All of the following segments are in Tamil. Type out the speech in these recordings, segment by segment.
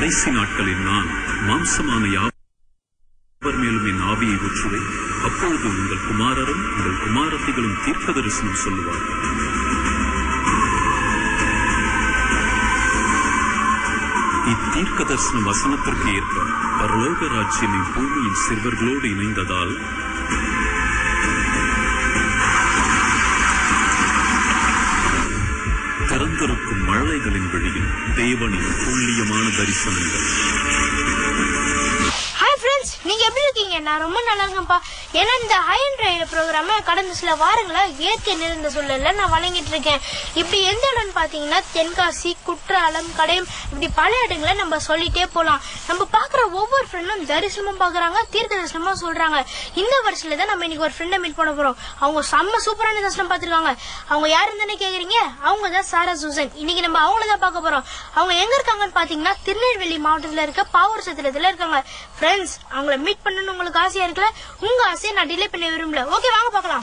கடைசி நாட்களில் நான் மாம்சமான யாவர் மேலும் என் ஆவியை ஊற்றுவேன் அப்பொழுது உங்கள் குமாரரும் உங்கள் குமாரத்திகளும் தீர்க்க தரிசனம் சொல்லுவார்கள் இத்தீர்க்க தரிசன வசனத்திற்கு ஏற்ப பரலோக ராஜ்யம் பூமியின் சிறுவர்களோடு இணைந்ததால் திறந்திருக்கும் மழலைகளின் வழியில் தேவனின் துல்லியமான தரிசனங்கள் ஹாய் ஃப்ரெண்ட்ஸ் நீங்க எப்படி இருக்கீங்க நான் ரொம்ப நல்லா இருக்கேன்ப்பா ஏன்னா இந்த அயன் ரயில் ப்ரோக்ராம கடந்த சில வாரங்களா இயற்கை நிறைந்த சூழல்ல நான் வழங்கிட்டு இருக்கேன் இப்படி எந்த இடம்னு பாத்தீங்கன்னா தென்காசி குற்றாலம் கடையம் இப்படி பல இடங்களை நம்ம சொல்லிட்டே போலாம் நம்ம பாக்குற ஒவ்வொரு ஃப்ரெண்டும் தரிசனமும் பாக்குறாங்க தீர்க்க தரிசனமா சொல்றாங்க இந்த வருஷத்துல தான் நம்ம இன்னைக்கு ஒரு ஃப்ரெண்டை மீட் பண்ண போறோம் அவங்க செம்ம சூப்பரான தரிசனம் பார்த்திருக்காங்க அவங்க யாருன்னு தானே கேக்குறீங்க அவங்க தான் சாரா சூசன் இன்னைக்கு நம்ம அவங்கள தான் பார்க்க போறோம் அவங்க எங்க இருக்காங்கன்னு பாத்தீங்கன்னா திருநெல்வேலி மாவட்டத்துல இருக்க பாவூர் சத்திரத்துல இருக்காங்க ஃப்ரெண்ட்ஸ் அவங்கள மீட் பண்ணணும்னு உங்களுக்கு ஆசையா இருக்குல்ல உங்க ஆசையை நான் டிலே பண்ண விரும்பல ஓகே வாங்க பார்க்கலாம்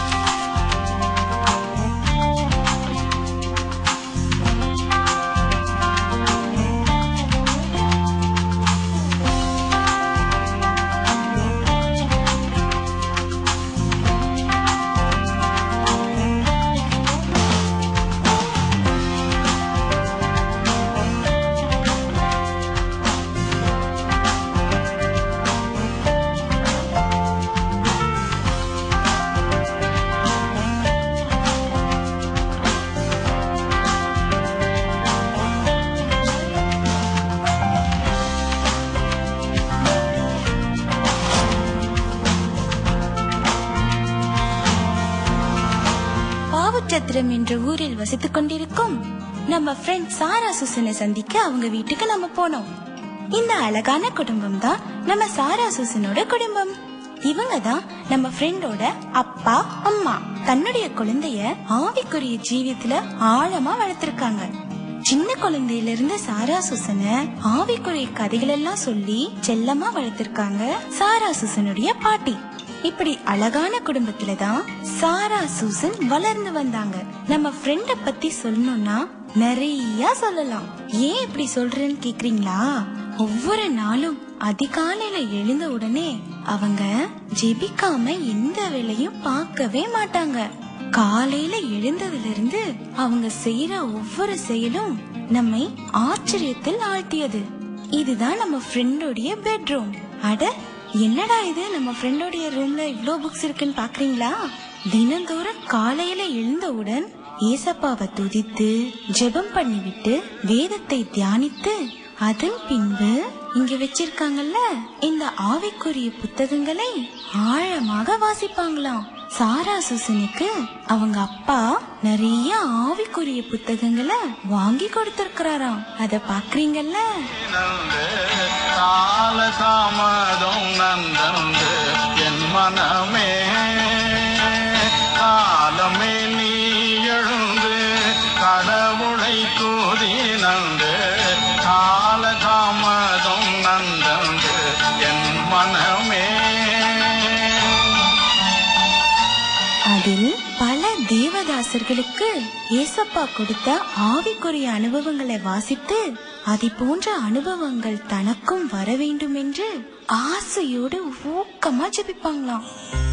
பாவுச்சத்திரம் என்ற ஊரில் வசித்துக் கொண்டிருக்கும் நம்ம ஃப்ரெண்ட் சாரா சுசனை சந்திக்க அவங்க வீட்டுக்கு நம்ம போனோம் இந்த அழகான குடும்பம் தான் நம்ம சாரா சுசனோட குடும்பம் இவங்க தான் நம்ம ஃப்ரெண்டோட அப்பா அம்மா தன்னுடைய குழந்தைய ஆவிக்குரிய ஜீவியத்துல ஆழமா வளர்த்திருக்காங்க சின்ன குழந்தையில இருந்து சாரா சுசனை ஆவிக்குரிய கதைகள் எல்லாம் சொல்லி செல்லமா வளர்த்திருக்காங்க சாரா சுசனுடைய பாட்டி இப்படி அழகான குடும்பத்துல தான் சாரா சூசன் வளர்ந்து வந்தாங்க நம்ம ஃப்ரெண்ட பத்தி சொல்லணும்னா நிறைய சொல்லலாம் ஏன் இப்படி சொல்றேன்னு கேக்குறீங்களா ஒவ்வொரு நாளும் அதிகாலையில எழுந்த உடனே அவங்க ஜெபிக்காம எந்த வேலையும் பார்க்கவே மாட்டாங்க காலையில எழுந்ததுல இருந்து அவங்க செய்யற ஒவ்வொரு செயலும் நம்மை ஆச்சரியத்தில் ஆழ்த்தியது இதுதான் நம்ம ஃப்ரெண்டோடைய பெட்ரூம் அட என்னடா இது நம்ம ஃப்ரெண்டோடைய ரூம்ல இவ்ளோ புக்ஸ் இருக்குன்னு பாக்குறீங்களா தினந்தோறும் காலையில எழுந்தவுடன் ஏசப்பாவை துதித்து ஜெபம் பண்ணிவிட்டு வேதத்தை தியானித்து அதன் பின்பு இங்க வச்சிருக்காங்கல்ல இந்த ஆவிக்குரிய புத்தகங்களை ஆழமாக வாசிப்பாங்களாம் சாரா சுசனுக்கு அவங்க அப்பா நிறைய ஆவிக்குரிய புத்தகங்களை வாங்கி கொடுத்திருக்கிறாராம் அத பாக்குறீங்கல்ல நந்து கால தாமதம் நந்தந்து என் மனமே காலமே நீ எழுந்து கடவுளை கூதி நந்து கால தாமதம் நந்தந்து என் மனமே அதில் பல தேவதாசர்களுக்கு ஏசப்பா கொடுத்த ஆவிக்குரிய அனுபவங்களை வாசித்து அதை போன்ற அனுபவங்கள் தனக்கும் வர வேண்டும் என்று ஆசையோடு ஊக்கமா ஜெபிப்பாங்களாம்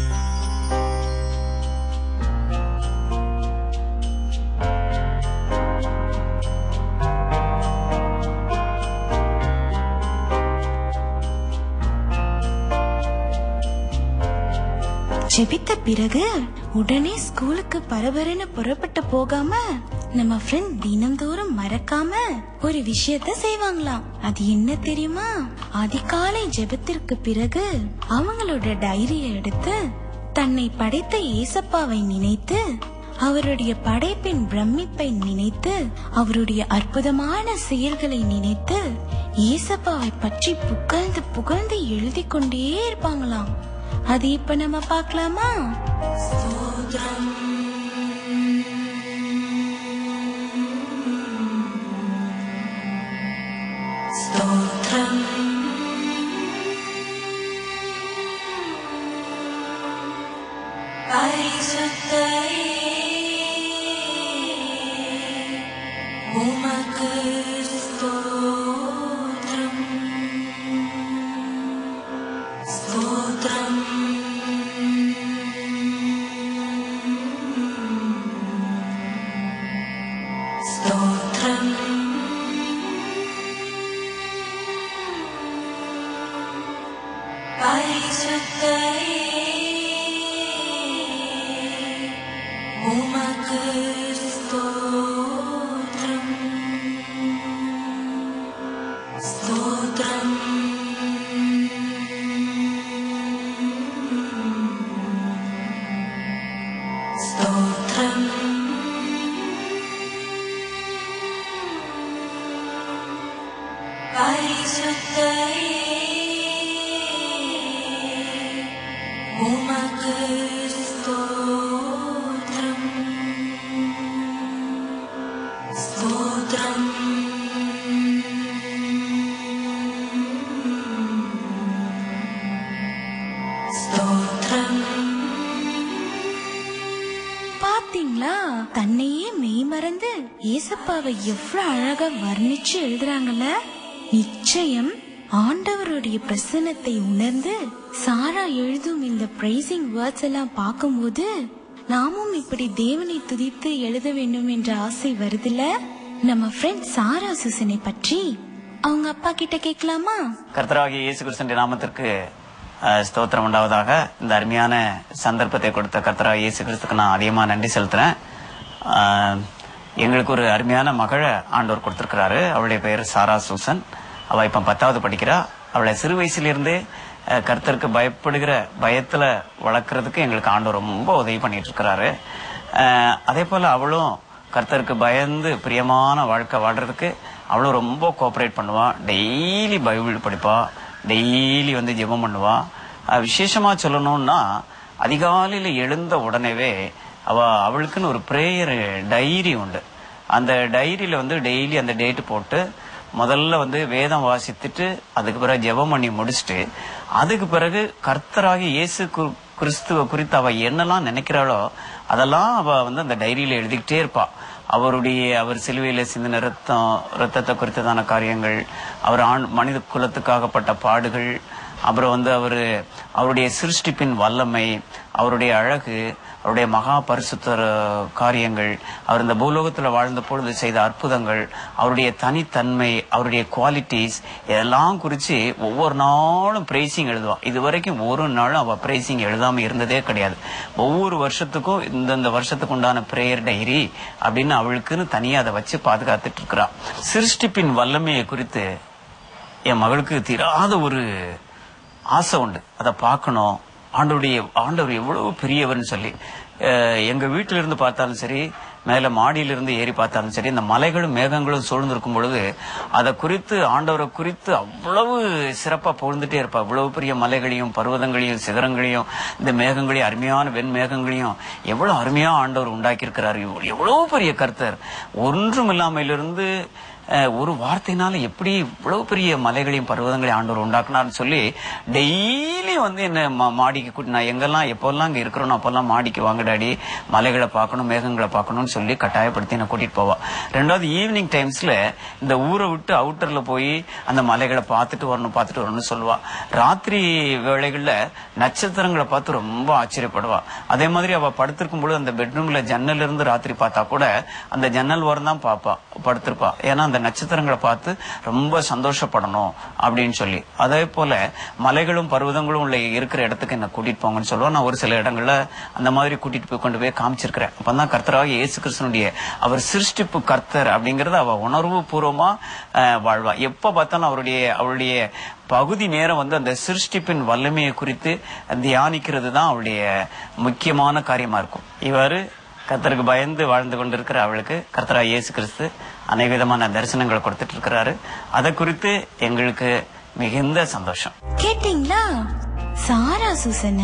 ஜெபித்த பிறகு உடனே ஸ்கூலுக்கு பரபரன்னு புறப்பட்டு போகாம நம்ம ஃப்ரெண்ட் தினந்தோறும் மறக்காம ஒரு விஷயத்த செய்வாங்களாம் அது என்ன தெரியுமா அதிகாலை ஜெபத்திற்கு பிறகு அவங்களோட டைரியை எடுத்து தன்னை படைத்த ஏசப்பாவை நினைத்து அவருடைய படைப்பின் பிரமிப்பை நினைத்து அவருடைய அற்புதமான செயல்களை நினைத்து ஏசப்பாவை பற்றி புகழ்ந்து புகழ்ந்து எழுதி கொண்டே இருப்பாங்களாம் அது இப்ப நம்ம பார்க்கலாமா உமக்கு ஸ்தோத்திரம் ஸ்தோத்திரம் பரிசுத்தரே உமக்கு ஸ்தோத்திரம் ஸ்தோத்திரம் ஸ்தோத்திரம் பரிசுத்தரே உமக்கு ஸ்தோத்திரம் ஸ்தோத்திரம் ஸ்தோத்திரம் பாத்தீங்களா தன்னையே மெய்மறந்து ஏசப்பாவை எவ்வளவு அழகா வர்ணிச்சு எழுதுறாங்கல்ல நிச்சயம் ஆண்டவருடைய பிரசன்னத்தை உணர்ந்து சாரா எழுதும் இந்த பிரைசிங் வேர்ட்ஸ் எல்லாம் பார்க்கும்போது நாமும் இப்படி தேவனை துதித்து எழுத வேண்டும் என்ற ஆசை வருதுல நம்ம ஃப்ரெண்ட் சாரா சுசனை பற்றி அவங்க அப்பா கிட்ட கேட்கலாமா கர்த்தராகிய இயேசு கிறிஸ்துவின் நாமத்திற்கு அஹ், ஸ்தோத்திரம் உண்டாவதாக இந்த அருமையான சந்தர்ப்பத்தை கொடுத்த கர்த்தராகிய இயேசு கிறிஸ்துக்கு நான் அதிகமா நன்றி செலுத்துறேன் அஹ், எங்களுக்கு ஒரு அருமையான மகளை ஆண்டவர் கொடுத்திருக்கிறாரு அவளுடைய பெயர் சாரா சூசன் அவ இப்ப பத்தாவது படிக்கிறா அவளை சிறு வயசுலேருந்தே அஹ், கர்த்தருக்கு பயப்படுகிற பயத்துல வளர்க்கறதுக்கு எங்களுக்கு ஆண்டவர் ரொம்ப உதவி பண்ணிட்டு இருக்கிறாரு அஹ், அதே போல அவளும் கர்த்தருக்கு பயந்து பிரியமான வாழ்க்கை வாழ்றதுக்கு அவளும் ரொம்ப கோஆப்ரேட் பண்ணுவா டெய்லி பைபிள் படிப்பா டெய்லி வந்து ஜெபம் பண்ணுவா அஹ் விசேஷமா சொல்லணும்னா அதிகாலையில எழுந்த உடனேவே அவ அவளுக்குன்னு ஒரு பிரேயர் டைரி உண்டு அந்த டைரியில வந்து டெய்லி அந்த டேட் போட்டு முதல்ல வந்து வேதம் வாசித்துட்டு அதுக்கு பிறகு ஜெபம் பண்ணி முடிச்சுட்டு அதுக்கு பிறகு கர்த்தராகி இயேசு கு- கிறிஸ்துவ குறித்து அவ என்னெல்லாம் நினைக்கிறாளோ அதெல்லாம் அவ வந்து அந்த டைரியில எழுதிக்கிட்டே இருப்பா அவருடைய அவர் சிலுவையில சிந்தின ரத்தம் ரத்தத்தை குறித்ததான காரியங்கள் அவர் ஆண் மனித குலத்துக்காகப்பட்ட பாடுகள் அப்புறம் வந்து அவரு அவருடைய சிருஷ்டிப்பின் வல்லமை அவருடைய அழகு அவருடைய மகா பரிசுத்தர் காரியங்கள் அவர் இந்த பூலோகத்துல வாழ்ந்த பொழுது செய்த அற்புதங்கள் அவருடைய தனித்தன்மை அவருடைய குவாலிட்டிஸ் இதெல்லாம் குறிச்சு ஒவ்வொரு நாளும் பிரைசிங் எழுதுவா இது வரைக்கும் ஒரு நாளும் அவ பிரைசிங் எழுதாம இருந்ததே கிடையாது ஒவ்வொரு வருஷத்துக்கும் இந்தந்த வருஷத்துக்கு உண்டான பிரேயர் டைரி அப்படின்னு அவளுக்குன்னு தனியா அதை வச்சு பாதுகாத்துட்டு இருக்கிறா சிருஷ்டிப்பின் வல்லமையை குறித்து என் மகளுக்கு தீராத ஒரு ஆசை உண்டு அதை பார்க்கணும் ஆண்டவருடைய ஆண்டவர் எவ்வளவு பெரியவர்னு சொல்லி அஹ், எங்க வீட்டில இருந்து பார்த்தாலும் சரி மேல மாடியில இருந்து ஏறி பார்த்தாலும் சரி இந்த மலைகளும் மேகங்களும் சூழ்ந்திருக்கும் பொழுது அதை குறித்து ஆண்டவரை குறித்து அவ்வளவு சிறப்பா புகழ்ந்துட்டே இருப்பா இவ்வளவு பெரிய மலைகளையும் பர்வதங்களையும் சிகரங்களையும் இந்த மேகங்களையும் அருமையான வெண்மேகங்களையும் எவ்வளவு அருமையா ஆண்டவர் உண்டாக்கி இருக்கிறாரு எவ்வளவு பெரிய கர்த்தர் ஒன்றும் இல்லாமையிலிருந்து அஹ், ஒரு வார்த்தையினால எப்படி இவ்வளவு பெரிய மலைகளையும் பர்வதங்களையும் ஆண்டவர் உண்டாக்குனார்னு சொல்லி டெய்லி வந்து என்ன மா- மாடிக்கு கூட்டி நான் எங்கெல்லாம் எப்போல்லாம் இங்க இருக்கிறோம் அப்பெல்லாம் மாடிக்கு வாங்க டாடி மலைகளை பார்க்கணும் மேகங்களை பார்க்கணும்னு சொல்லி கட்டாயப்படுத்தி என்ன கூட்டிட்டு போவா ரெண்டாவது ஈவினிங் டைம்ஸ்ல இந்த ஊரை விட்டு அவுட்டர்ல போய் அந்த மலைகளை பார்த்துட்டு வரணும் பார்த்துட்டு வரணும்னு சொல்லுவா ராத்திரி வேளைகள்ல நட்சத்திரங்களை பார்த்து ரொம்ப ஆச்சரியப்படுவா அதே மாதிரி அவ படுத்திருக்கும் பொழுது அந்த பெட்ரூம்ல ஜன்னல் இருந்து ராத்திரி பார்த்தா கூட அந்த ஜன்னல் ஓரம் தான் பாப்பா படுத்திருப்பா ஏன்னா அந்த நட்சத்திரங்களை பார்த்து ரொம்ப சந்தோஷப்படணும் அப்படின்னு சொல்லி அதே போல மலைகளும் பர்வதங்களும் உள்ள இருக்கிற இடத்துக்கு என்ன கூட்டிட்டு போங்கன்னு சொல்லுவா நான் ஒரு சில இடங்கள்ல அந்த மாதிரி கூட்டிட்டு போய் கொண்டு போய் காமிச்சிருக்கிறேன் அப்பதான் கர்த்தராக இயேசு கிறிஸ்தனுடைய அவர் சிருஷ்டிப்பு கர்த்தர் அப்படிங்கறத அவ உணர்வு பூர்வமா அஹ், வாழ்வா எப்ப பார்த்தாலும் அவருடைய அவருடைய பகுதி நேரம் வந்து அந்த சிருஷ்டிப்பின் வல்லமையை குறித்து தியானிக்கிறது தான் அவளுடைய முக்கியமான காரியமா இருக்கும் இவ்வாறு கர்த்தருக்கு பயந்து வாழ்ந்து கொண்டிருக்கிற அவளுக்கு கர்த்தரா இயேசு கிறிஸ்து அநேக விதமான தரிசனங்களை கொடுத்துட்டு இருக்கிறாரு அதை குறித்து எங்களுக்கு மிகுந்த சந்தோஷம் கேட்டீங்களா சாரா சூசன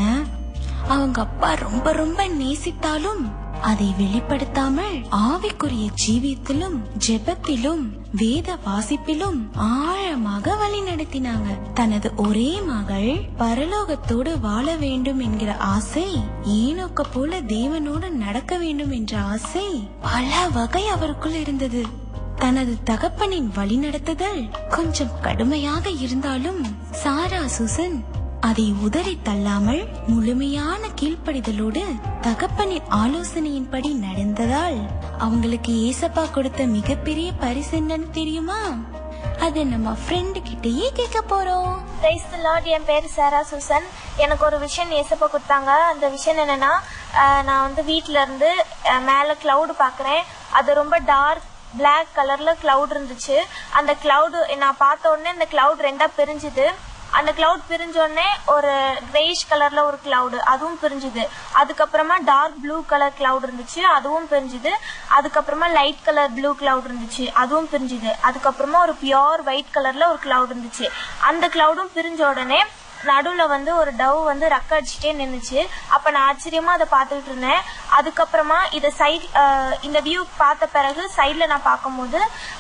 அவங்க அப்பா ரொம்ப ரொம்ப நேசித்தாலும் அதை வெளிப்படுத்தாமல் ஆவிக்குரிய ஜீவியத்திலும் ஜெபத்திலும் வேத வாசிப்பிலும் ஆழமாக வழி நடத்தினாங்க தனது ஒரே மகள் பரலோகத்தோடு வாழ வேண்டும் என்கிற ஆசை ஏனோக்க போல தேவனோடு நடக்க வேண்டும் என்ற ஆசை பல வகை அவருக்குள் இருந்தது தனது தகப்பனின் வழிநடத்துதல் கொஞ்சம் கடுமையாக இருந்தாலும் சாரா சுசன் அதை உதறி தள்ளாமல் முழுமையான கீழ்ப்படிதலோடு தகப்பனின் ஆலோசனையின்படி நடந்ததால் அவங்களுக்கு ஏசப்பா கொடுத்த மிகப்பெரிய பரிசு என்னன்னு தெரியுமா அது நம்ம ஃப்ரெண்டு கிட்டயே கேட்க போறோம் பிரைஸ் தி லார்ட் என் பேர் சாரா சூசன் எனக்கு ஒரு விஷயம் ஏசப்பா கொடுத்தாங்க அந்த விஷயம் என்னன்னா அஹ், நான் வந்து வீட்ல இருந்து அஹ், மேல கிளவுட் பாக்குறேன் அது ரொம்ப டார்க் Black கலர்ல கிளவுட் இருந்துச்சு அந்த கிளவுட் நான் பார்த்த உடனே அந்த கிளவுட் ரெண்டா பிரிஞ்சுது அந்த கிளவுட் பிரிஞ்ச உடனே ஒரு கிரேஷ் கலர்ல ஒரு கிளவுட் அதுவும் பிரிஞ்சுது அதுக்கப்புறமா டார்க் ப்ளூ கலர் கிளவுட் இருந்துச்சு அதுவும் பிரிஞ்சுது அதுக்கப்புறமா லைட் கலர் ப்ளூ கிளவுட் இருந்துச்சு அதுவும் பிரிஞ்சுது அதுக்கப்புறமா ஒரு பியோர் ஒயிட் கலர்ல ஒரு கிளவுட் இருந்துச்சு அந்த கிளவுடும் பிரிஞ்ச உடனே நடுவுல வந்து ஒரு டவ் வந்து ரக்க அடிச்சுட்டே நின்னுச்சு அப்ப நான் ஆச்சரியமா அதை பார்த்துட்டு இருந்தேன் அதுக்கப்புறமா இத சைட் இந்த வியூ பார்த்த பிறகு சைட்ல நான் பார்க்கும்போது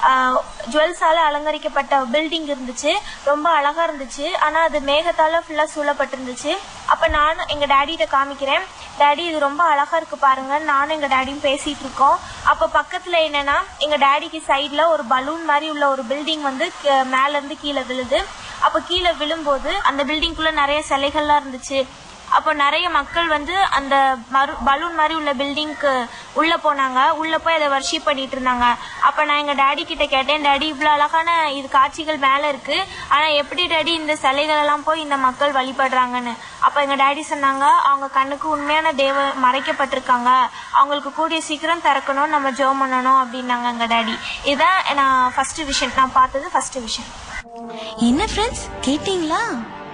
ஜுவல்ஸால அலங்கரிக்கப்பட்ட பில்டிங் இருந்துச்சு ரொம்ப அழகா இருந்துச்சு ஆனா அது மேகத்தால ஃபுல்லா சூழப்பட்டிருந்துச்சு அப்ப நான் எங்க டேடிட்ட காமிக்கிறேன் டேடி இது ரொம்ப அழகா இருக்கு பாருங்க நானும் எங்க டேடியும் பேசிட்டு இருக்கோம் அப்ப பக்கத்துல என்னன்னா எங்க டேடிக்கு சைட்ல ஒரு பலூன் மாதிரி உள்ள ஒரு பில்டிங் வந்து க- மேல இருந்து கீழே விழுது அப்ப கீழே விழும்போது அந்த பில்டிங்குள்ள நிறைய சிலைகள்லாம் இருந்துச்சு அப்போ நிறைய மக்கள் வந்து அந்த மரு பலூன் மாதிரி உள்ள பில்டிங்க்கு உள்ள போனாங்க உள்ள போய் அதை வர்ஷிப் பண்ணிட்டு இருந்தாங்க அப்ப நான் எங்க டாடி கிட்ட கேட்டேன் டாடி இவ்வளவு அழகான இது காட்சிகள் மேல இருக்கு ஆனா எப்படி டாடி இந்த சிலைகள் எல்லாம் போய் இந்த மக்கள் வழிபடுறாங்கன்னு அப்ப எங்க டாடி சொன்னாங்க அவங்க கண்ணுக்கு உண்மையான தேவ மறைக்கப்பட்டிருக்காங்க அவங்களுக்கு கூடிய சீக்கிரம் திறக்கணும் நம்ம ஜெபம் பண்ணணும் அப்படின்னாங்க எங்க டாடி இதுதான் நான் ஃபர்ஸ்ட் விஷன் நான் பார்த்தது ஃபர்ஸ்ட் விஷன் என்ன ஃப்ரெண்ட்ஸ் கேட்டீங்களா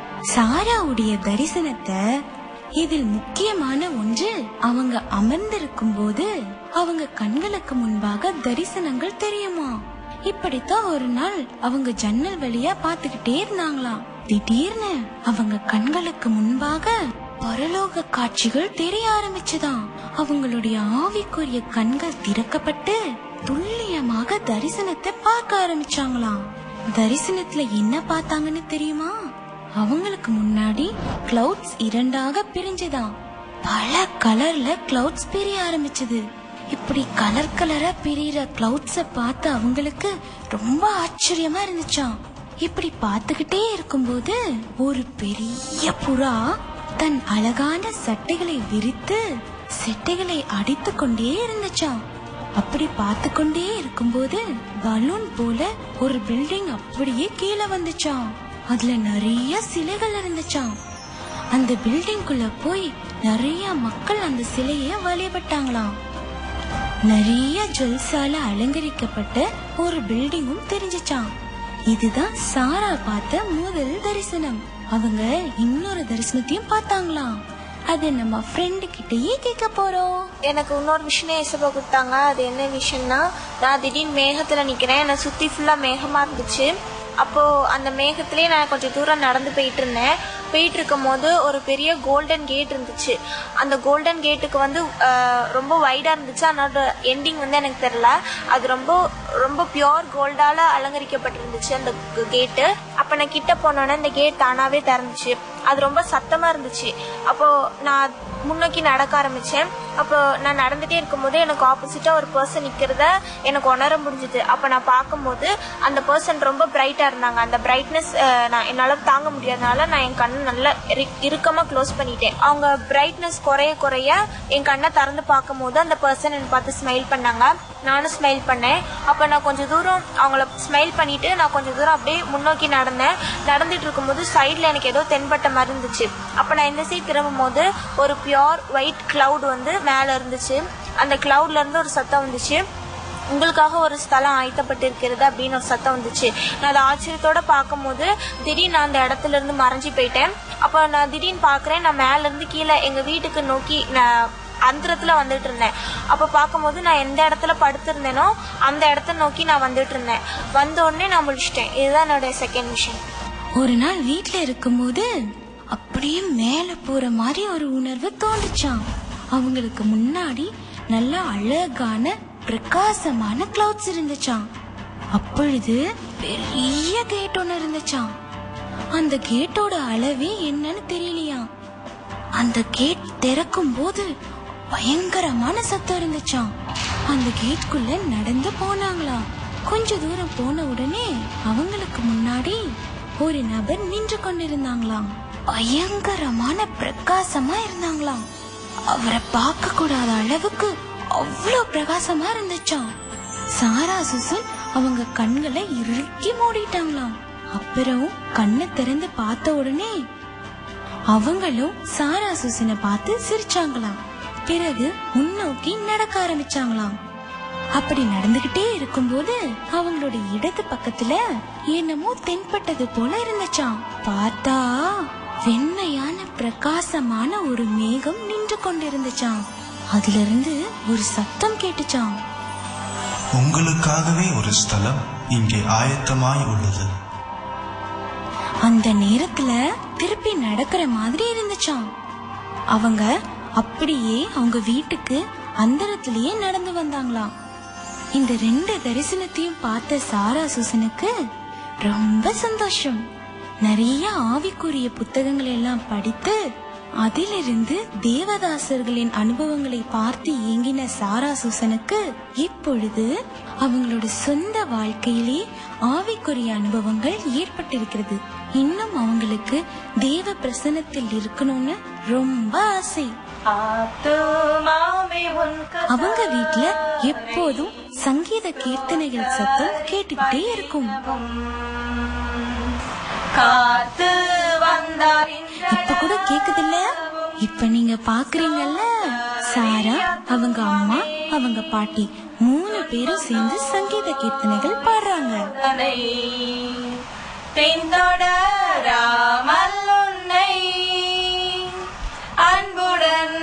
சாராவுடைய தரிசனத்தை இதில் முக்கியமான ஒன்று அவங்க அமர்ந்திருக்கும் போது அவங்க கண்களுக்கு முன்பாக தரிசனங்கள் தெரியுமா இப்படித்தான் ஒரு நாள் அவங்க ஜன்னல் வழியா பாத்துக்கிட்டே இருந்தாங்களாம் திடீர்னு அவங்க கண்களுக்கு முன்பாக பரலோக காட்சிகள் தெரிய ஆரம்பிச்சுதாம் அவங்களுடைய ஆவிக்குரிய கண்கள் திறக்கப்பட்டு துல்லியமாக தரிசனத்தை பார்க்க ஆரம்பிச்சாங்களாம் தரிசனத்துல என்ன பார்த்தாங்கன்னு தெரியுமா அவங்களுக்கு முன்னாடி கிளவுட்ஸ் இரண்டாக பிரிஞ்சுதாம் பல கலர்ல கிளவுட்ஸ் பிரிய ஆரம்பிச்சது இப்படி கலர் கலரா பிரியற கிளவுட்ஸ பார்த்து அவங்களுக்கு ரொம்ப ஆச்சரியமா இருந்துச்சாம் இப்படி பார்த்துக்கிட்டே இருக்கும்போது ஒரு பெரிய புறா தன் அழகான சட்டைகளை விரித்து செட்டைகளை அடித்து கொண்டே இருந்துச்சாம் அப்படி பார்த்து கொண்டே இருக்கும்போது பலூன் போல ஒரு பில்டிங் அப்படியே கீழே வந்துச்சாம் அதுல நிறைய சிலைகள் இருந்துச்சாம் அந்த பில்டிங்குள்ள போய் நிறைய மக்கள் அந்த சிலைய வழிபட்டாங்களாம் நிறைய ஜுவல்ஸால அலங்கரிக்கப்பட்ட ஒரு பில்டிங்கும் தெரிஞ்சுச்சாம் இதுதான் சாரா பார்த்த முதல் தரிசனம் அவங்க இன்னொரு தரிசனத்தையும் பார்த்தாங்களாம் அது நம்ம ஃப்ரெண்டு கிட்டயே கேட்க போறோம் எனக்கு இன்னொரு விஷயம் ஏசப்பா கொடுத்தாங்க அது என்ன விஷயம்னா நான் திடீர்னு மேகத்துல நிக்கிறேன் என்னை சுத்தி ஃபுல்லா மேகமா இருந்துச்சு அப்போ அந்த மேகத்திலேயே நான் கொஞ்சம் தூரம் நடந்து போயிட்டு இருந்தேன் போயிட்டு இருக்கும் போது ஒரு பெரிய கோல்டன் கேட் இருந்துச்சு அந்த கோல்டன் கேட்டுக்கு வந்து அஹ், ரொம்ப வைடா இருந்துச்சு அதனோட எண்டிங் வந்து எனக்கு தெரியல அது ரொம்ப ரொம்ப பியோர் கோல்டால அலங்கரிக்கப்பட்டிருந்துச்சு அந்த கேட்டு அப்ப நான் கிட்ட போனோன்னே அந்த கேட் தானாவே திறந்துச்சு அது ரொம்ப சத்தமா இருந்துச்சு அப்போ நான் முன்னோக்கி நடக்க ஆரம்பிச்சேன் அப்போ நான் நடந்துட்டே இருக்கும்போது எனக்கு ஆப்போசிட்டா ஒரு பர்சன் நிக்கிறத எனக்கு உணர முடிஞ்சது அப்ப நான் பார்க்கும்போது அந்த பர்சன் ரொம்ப பிரைட்டா இருந்தாங்க அந்த பிரைட்னஸ் நான் என்னால தாங்க முடியாதனால நான் என் கண்ணை நல்லா இறு- இறுக்கமா க்ளோஸ் பண்ணிட்டேன் அவங்க பிரைட்னஸ் குறைய குறைய என் கண்ணை திறந்து பார்க்கும்போது அந்த பர்சன் என்னை பார்த்து ஸ்மைல் பண்ணாங்க நானும் ஸ்மைல் பண்ணேன் அப்ப நான் கொஞ்சம் தூரம் அவங்கள ஸ்மைல் பண்ணிட்டு நான் கொஞ்சம் தூரம் அப்படியே முன்னோக்கி நடந்தேன் நடந்துட்டு இருக்கும்போது சைட்ல எனக்கு ஏதோ தென்பட்ட மாதிரி இருந்துச்சு அப்ப நான் இந்த சைட் திரும்பும் போது ஒரு பியோர் ஒயிட் கிளவுட் வந்து மேல இருந்துச்சு அந்த கிளவுட்ல இருந்து ஒரு சத்தம் வந்துச்சு உங்களுக்காக ஒரு ஸ்தலம் ஆயத்தப்பட்டிருக்கிறது அப்படின்னு ஒரு சத்தம் வந்துச்சு நான் அதை ஆச்சரியத்தோட பார்க்கும்போது திடீர்னு நான் அந்த இடத்துல இருந்து மறைஞ்சு போயிட்டேன் அப்போ நான் திடீர்னு பார்க்குறேன் நான் மேல இருந்து கீழே எங்க வீட்டுக்கு நோக்கி நான் அந்தரத்துல வந்துட்டு இருந்தேன் அப்ப பார்க்கும்போது நான் எந்த இடத்துல படுத்திருந்தேனோ அந்த இடத்த நோக்கி நான் வந்துட்டு இருந்தேன் வந்த உடனே நான் முடிச்சிட்டேன் இதுதான் என்னோட செகண்ட் விஷயம் ஒரு நாள் வீட்ல இருக்கும்போது அப்படியே மேல போற மாதிரி ஒரு உணர்வு தோன்றுச்சாம் அவங்களுக்கு முன்னாடி நல்ல அழகான பிரகாசமான கிளவுட்ஸ் இருந்துச்சாம் அப்பொழுது பெரிய கேட் ஒண்ணு இருந்துச்சாம் அந்த கேட்டோட அளவே என்னன்னு தெரியலையாம் அந்த கேட் திறக்கும் போது பயங்கரமான சத்தம் இருந்துச்சாம் அந்த கேட்குள்ள நடந்து போனாங்களாம் கொஞ்ச தூரம் போன உடனே அவங்களுக்கு முன்னாடி ஒரு நபர் நின்று கொண்டிருந்தாங்களாம் பயங்கரமான பிரகாசமா இருந்தாங்களாம் அவரை பார்க்க கூடாத அளவுக்கு அவ்வளோ பிரகாசமா இருந்துச்சாம் சாரா சுசன் அவங்க கண்களை இறுக்கி மூடிட்டாங்களாம் அப்புறம் கண்ணை திறந்து பார்த்த உடனே அவங்களும் சாரா சுசனை பார்த்து சிரிச்சாங்களாம் பிறகு முன்னோக்கி நடக்க ஆரம்பிச்சாங்களாம் அப்படி நடந்துகிட்டே இருக்கும்போது அவங்களோட இடது பக்கத்துல என்னமோ தென்பட்டது போல இருந்துச்சாம் பார்த்தா வெண்மையான பிரகாசமான ஒரு மேகம் நின்று கொண்டிருந்துச்சாம் அதுல இருந்து ஒரு சத்தம் கேட்டுச்சாம் உங்களுக்காகவே ஒரு ஸ்தலம் இங்கே ஆயத்தமாய் உள்ளது அந்த நேரத்துல திருப்பி நடக்கிற மாதிரி இருந்துச்சாம் அவங்க அப்படியே அவங்க வீட்டுக்கு அந்தரத்திலேயே நடந்து வந்தாங்களாம் இந்த ரெண்டு தரிசனத்தையும் பார்த்த சாரா சுசனுக்கு ரொம்ப சந்தோஷம் நிறைய ஆவிக்குரிய புத்தகங்கள் எல்லாம் படித்து அதிலிருந்து தேவதாசர்களின் அனுபவங்களை பார்த்து ஏங்கின சாரா சுசனுக்கு இப்பொழுது அவங்களோட சொந்த வாழ்க்கையிலே ஆவிக்குரிய அனுபவங்கள் ஏற்பட்டிருக்கிறது இன்னும் அவங்களுக்கு தேவ பிரசன்னத்தில் இருக்கணும்னு ரொம்ப ஆசை அவங்க வீட்ல எப்போதும் சங்கீத கீர்த்தனைகள் சத்தம் கேட்டுக்கிட்டே இருக்கும் காத்து வந்தார் இப்ப கூட கேக்குது இல்ல இப்ப நீங்க பாக்குறீங்கல்ல சாரா அவங்க அம்மா அவங்க பாட்டி மூணு பேரும் சேர்ந்து சங்கீத கீர்த்தனைகள் பாடுறாங்க இன்றனை பின்தொடராமல் உன்னை அன்புடன்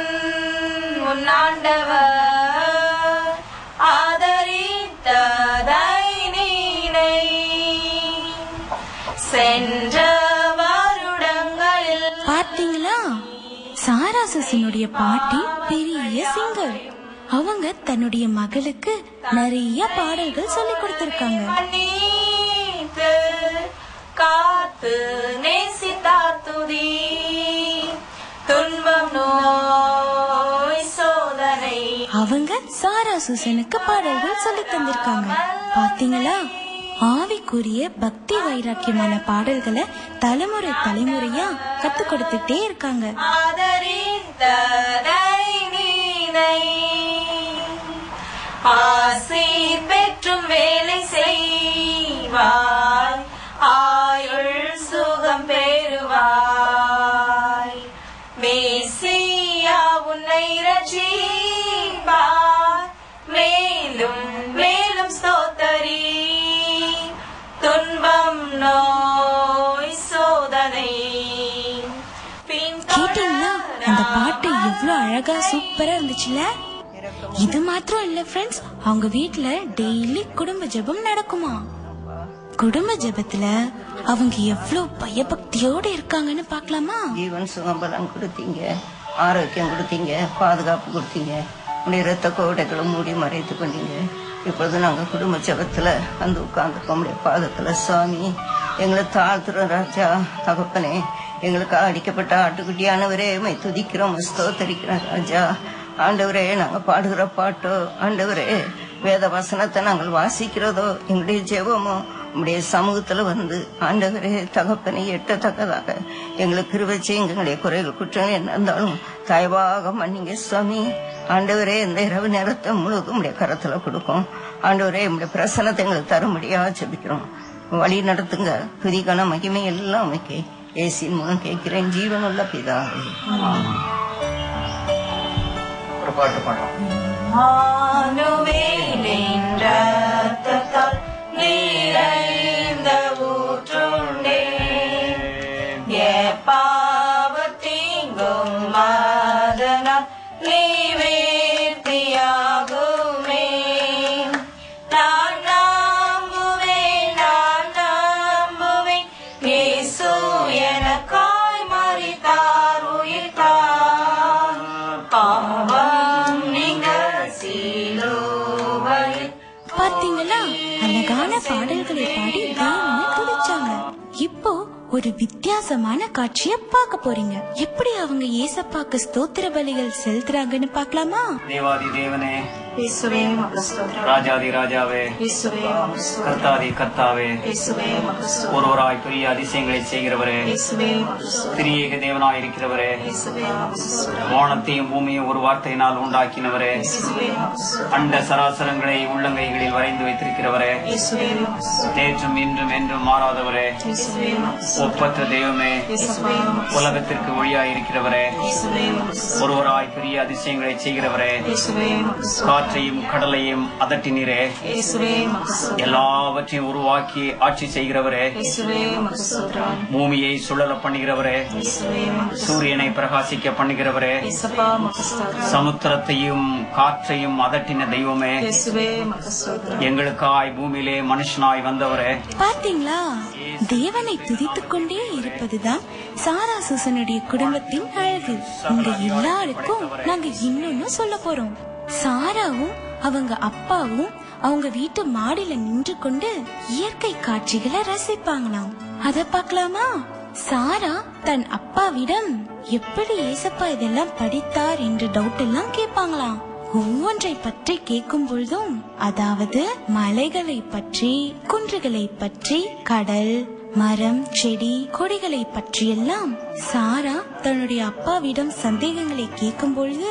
உன்னாண்டவர் ஆதரித்ததை நீனை சென்ற வருடங்களில் பாத்தீங்களா சாரா சுசனுடைய பாட்டி பெரிய சிங்கர் அவங்க தன்னுடைய மகளுக்கு நிறைய பாடல்கள் சொல்லி கொடுத்திருக்காங்க மன்னித்து காத்து நேசித்தார் துதி துன்பம் நோய் சோதனை அவங்க சாரா சுசனுக்கு பாடல்கள் சொல்லி தந்திருக்காங்க பாத்தீங்களா ஆவிக்குரிய பக்தி வைராக்கியமான பாடல்களை தலைமுறை தலைமுறையா கத்து கொடுத்துட்டே இருக்காங்க ஆதரித்ததை நீனை ஆசி பெற்றும் வேலை செய்வாய் ஆயுள் சுகம் பெறுவாய் மேசியா உன்னை ரட்சிப்பார் மேலும் மேலும் ஸ்தோத்தரி துன்பம் நோய் சோதனை கேட்டீங்களா அந்த பாட்டு எவ்வளவு அழகா சூப்பரா இருந்துச்சுல இது மாத்திரம் இல்ல ஃப்ரெண்ட்ஸ் அவங்க வீட்ல டெய்லி குடும்ப ஜெபம் நடக்குமா குடும்ப ஜெபத்துல அவங்க எவ்வளவு பயபக்தியோட இருக்காங்கன்னு பார்க்கலாமா ஜீவன் சுகம்பலம் கொடுத்தீங்க ஆரோக்கியம் கொடுத்தீங்க பாதுகாப்பு கொடுத்தீங்க உடைய இரத்த கோடைகளும் மூடி மறைத்து கொண்டீங்க இப்பொழுது நாங்கள் குடும்ப ஜபத்தில் வந்து உட்கார்ந்துருக்கோம் உடைய பாதத்தில் சாமி எங்களை தாழ்த்துறோம் ராஜா தகப்பனே எங்களுக்கு அடிக்கப்பட்ட ஆட்டுக்குட்டியானவரே மை துதிக்கிறோம் ஸ்தோத்தரிக்கிறோம் ராஜா ஆண்டவரே நாங்கள் பாடுகிற பாட்டோ ஆண்டவரே வேத வசனத்தை நாங்கள் வாசிக்கிறதோ எங்களுடைய ஜெபமோ உம்முடைய சமூகத்துல வந்து ஆண்டவரே தகப்பனை எட்டத்தக்கதாக எங்களுக்கு கிருபை செய்யுங்க எங்களுடைய குறைகள் குற்றம் என்ன இருந்தாலும் தயவாக மன்னிங்க சுவாமி ஆண்டவரே இந்த இரவு நேரத்தை முழுவதும் உடைய கரத்துல கொடுக்கும் ஆண்டவரே உம்முடைய பிரசனத்தை எங்களுக்கு தரும்படியா ஜெபிக்கிறோம் வழி நடத்துங்க துதிக்கான மகிமை எல்லாம் அமைக்க ஏசின் மூலம் கேட்கிறேன் ஜீவனுள்ள பிதாவே ஒரு பாட்டு பாடுறோம் மானுவேலின் ரத்தத்தால் நிறைந்த ஊற்றுண்டே எப்பாவத்தீங்கும் அதனால் நிவேர்த்தியாகுமே நான் நம்புவேன் நான் நம்புவேன் இயேசு எனக்காய் மறித்தார் உயிர்த்தார் பாவம் நீங்க சிலுவையில் பாத்தீங்களா அழகான பாடல்களை பாடி தேவனை துதிச்சாங்க இப்போ ஒரு வித்தியாசமான காட்சிய பார்க்க போறீங்க எப்படி அவங்க ஏசப்பாக்கு ஸ்தோத்திர பலிகள் செலுத்துறாங்கன்னு பார்க்கலாமா தேவாதி தேவனே இயேசுவே உமக்கு ஸ்தோத்திரம் ராஜாதி ராஜாவே இயேசுவே உமக்கு ஸ்தோத்திரம் கர்த்தாதி கர்த்தாவே இயேசுவே உமக்கு ஸ்தோத்திரம் ஒருவராய் பெரிய அதிசயங்களை செய்கிறவரே இயேசுவே உமக்கு ஸ்தோத்திரம் திரியேக தேவனாய் இருக்கிறவரே இயேசுவே உமக்கு ஸ்தோத்திரம் வானத்தையும் பூமியும் ஒரு வார்த்தையினால் உண்டாக்கினவரே இயேசுவே உமக்கு ஸ்தோத்திரம் அண்ட சராசரங்களை உள்ளங்கைகளில் வரைந்து வைத்திருக்கிறவரே இயேசுவே உமக்கு ஸ்தோத்திரம் நேற்றும் இன்றும் என்றும் மாறாதவரே இயேசுவே உமக்கு ஸ்தோத்திரம் ஒப்பற்ற தெய்வமே இயேசுவே உமக்கு உலகத்திற்கு ஒளியாய் இருக்கிறவரே இயேசுவே உமக்கு ஸ்தோத்திரம் ஒருவராய் பெரிய அதிசயங்களை செய்கிறவரே இயேசுவே உமக்கு ஸ்தோத்திரம் காற்றையும் கடலையும் அதட்டினீரே இயேசுவே உமக்கு ஸ்தோத்திரம் எல்லாவற்றையும் உருவாக்கி ஆட்சி செய்கிறவரே இயேசுவே உமக்கு ஸ்தோத்திரம் பூமியை சுழல பண்ணுகிறவரே இயேசுவே உமக்கு ஸ்தோத்திரம் சூரியனை பிரகாசிக்க பண்ணுகிறவரே இயேசப்பா உமக்கு ஸ்தோத்திரம் சமுத்திரத்தையும் காற்றையும் அதட்டின தெய்வமே இயேசுவே உமக்கு ஸ்தோத்திரம் எங்களுக்காய் பூமியிலே மனுஷனாய் வந்தவரே பாத்தீங்களா தேவனை துதித்துக் கொண்டே இருப்பதுதான் சாரா சூசனுடைய குடும்பத்தின் அழகு உங்க எல்லாருக்கும் நாங்க இன்னொன்னு சொல்ல போறோம் சாராவும் அவங்க அப்பாவும் அவங்க வீட்டு மாடியில நின்று கொண்டு இயற்கை காட்சிகளை ரசிப்பாங்களாம் அத பார்க்கலாமா சாரா தன் அப்பாவிடம் எப்படி ஏசப்பா இதெல்லாம் படித்தார் என்று டவுட் எல்லாம் கேட்பாங்களாம் ஒவ்வொன்றை பற்றி கேட்கும் பொழுதும் அதாவது மலைகளை பற்றி குன்றுகளை பற்றி கடல் மரம் செடி கொடிகளை பற்றியெல்லாம் சாரா தன்னுடைய அப்பாவிடம் சந்தேகங்களை கேட்கும் பொழுது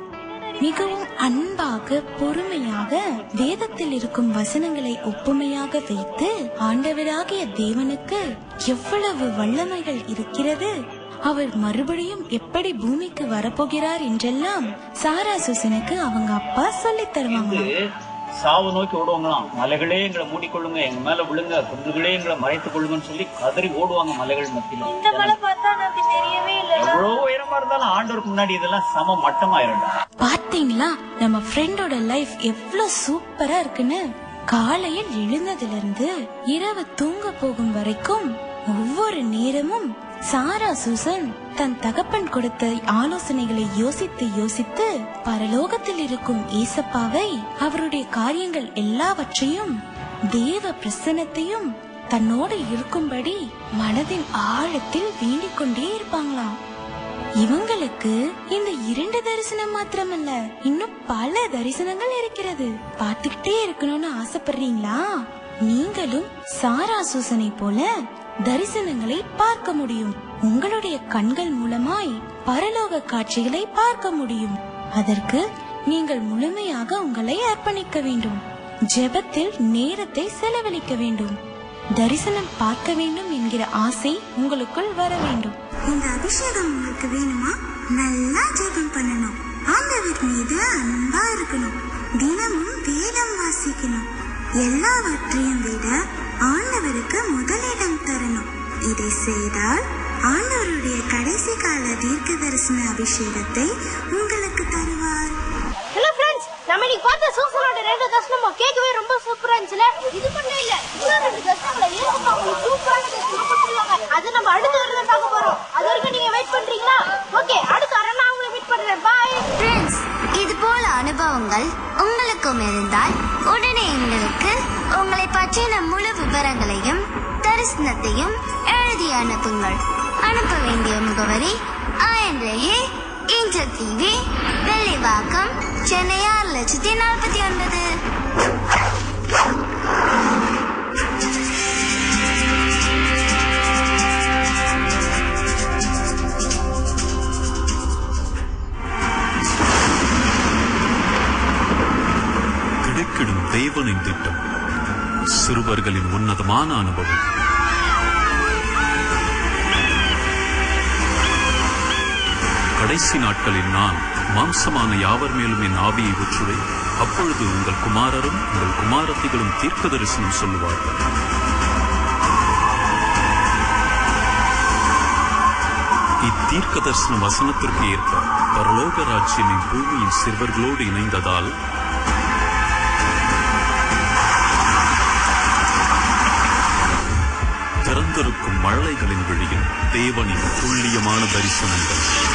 மிகவும் அன்பாக பொறுமையாக வேதத்தில் இருக்கும் வசனங்களை ஒப்புமையாக வைத்து ஆண்டவராகிய தேவனுக்கு எவ்வளவு வல்லமைகள் இருக்கிறது அவர் மறுபடியும் எப்படி பூமிக்கு வரப்போகிறார் என்றெல்லாம் சாரா சுசனுக்கு அவங்க அப்பா சொல்லித் தருவாங்க சாவு நோக்கி ஓடுவாங்களாம் மலைகளே எங்களை மூடிக்கொள்ளுங்க எங்க மேல விழுங்க குன்றுகளே எங்களை மறைத்துக் கொள்ளுங்கன்னு சொல்லி கதறி ஓடுவாங்க மலைகள் மத்தியில இந்த மலை பார்த்தா நமக்கு தெரியவே இல்லை எவ்வளவு உயரமா இருந்தாலும் ஆண்டவருக்கு முன்னாடி இதெல்லாம் சம மட்டமாயிரும் பாத்தீங்களா நம்ம ஃப்ரெண்டோட லைஃப் எவ்வளவு சூப்பரா இருக்குன்னு காலையில் எழுந்ததுல இருந்து இரவு தூங்க போகும் வரைக்கும் ஒவ்வொரு நேரமும் சாரா சூசன் தன் தகப்பன் கொடுத்த ஆலோசனைகளை யோசித்து யோசித்து பரலோகத்தில் இருக்கும் ஏசப்பாவை அவருடைய காரியங்கள் எல்லாவற்றையும் தேவ பிரசன்னத்தையும் தன்னோடு இருக்கும்படி மனதின் ஆழத்தில் வேண்டிக் கொண்டே இருப்பாங்களாம் இவங்களுக்கு இந்த இரண்டு தரிசனம் மாத்திரமல்ல இன்னும் பல தரிசனங்கள் இருக்கிறது பார்த்துக்கிட்டே இருக்கணும்னு ஆசைப்படுறீங்களா நீங்களும் சாரா சூசனை போல தரிசனங்களை பார்க்க முடியும் உங்களுடைய கண்கள் மூலமாய் பரலோக காட்சிகளை பார்க்க முடியும் அதற்கு நீங்கள் முழுமையாக உங்களை அர்ப்பணிக்க வேண்டும் ஜெபத்தில் நேரத்தை செலவழிக்க வேண்டும் தரிசனம் பார்க்க வேண்டும் என்கிற ஆசை உங்களுக்குள் வர வேண்டும் இந்த அபிஷேகம் உங்களுக்கு வேணுமா நல்லா ஜெபம் பண்ணணும் ஆண்டவர் மீது அன்பா இருக்கணும் தினமும் வேதம் வாசிக்கணும் எல்லாவற்றையும் விட ஆண்டவருக்கு முதலிடம் தரணும் இதை செய்தால் ஆண்டவருடைய கடைசி கால தீர்க்க தரிசன அபிஷேகத்தை உங்களுக்கு தருவார் ஹலோ ஃப்ரெண்ட்ஸ் நம்ம இன்னைக்கு பார்த்த சூசனோட ரெண்டு கஷ்டமும் கேட்கவே ரொம்ப சூப்பரா இருந்துச்சுல இது மட்டும் இல்ல இன்னும் ரெண்டு கஷ்டங்களை ஏசப்பா உங்களுக்கு சூப்பரான கஷ்டம் கொடுத்துருவாங்க அது நம்ம அடுத்த வரல பார்க்க போறோம் அது வரைக்கும் நீங்க வெயிட் பண்றீங்களா ஓகே அடுத்த வர நான் உங்களை மீட் பண்றேன் பாய் ஃப்ரெண்ட்ஸ் இது போல அனுபவங்கள் உங்களுக்கும் இருந்தால் உடனே எங்களுக்கு உங்களை பற்றின முழு விவரங்களையும் தரிசனத்தையும் எழுதி அனுப்புங்கள் அனுப்ப வேண்டிய முகவரி ஆயன்ரேயே இன்டர் டிவி வெள்ளிவாக்கம் சென்னை ஆறு லட்சத்தி நாற்பத்தி ஒன்பது கிடைக்கிடும் தேவனின் திட்டம் சிறுவர்களின் உன்னதமான அனுபவம் கடைசி நாட்களில் நான் மாம்சமான யாவர் மேலும் என் ஆவியை ஊற்றுவேன் அப்பொழுது உங்கள் குமாரரும் உங்கள் குமாரத்திகளும் தீர்க்க தரிசனம் சொல்லுவார்கள் இத்தீர்க்க தரிசன வசனத்திற்கு ஏற்ப பரலோக ராஜ்யம் பூமியின் சிறுவர்களோடு இணைந்ததால் திறந்திருக்கும் மழலைகளின் வழியில் தேவனின் துல்லியமான தரிசனங்கள்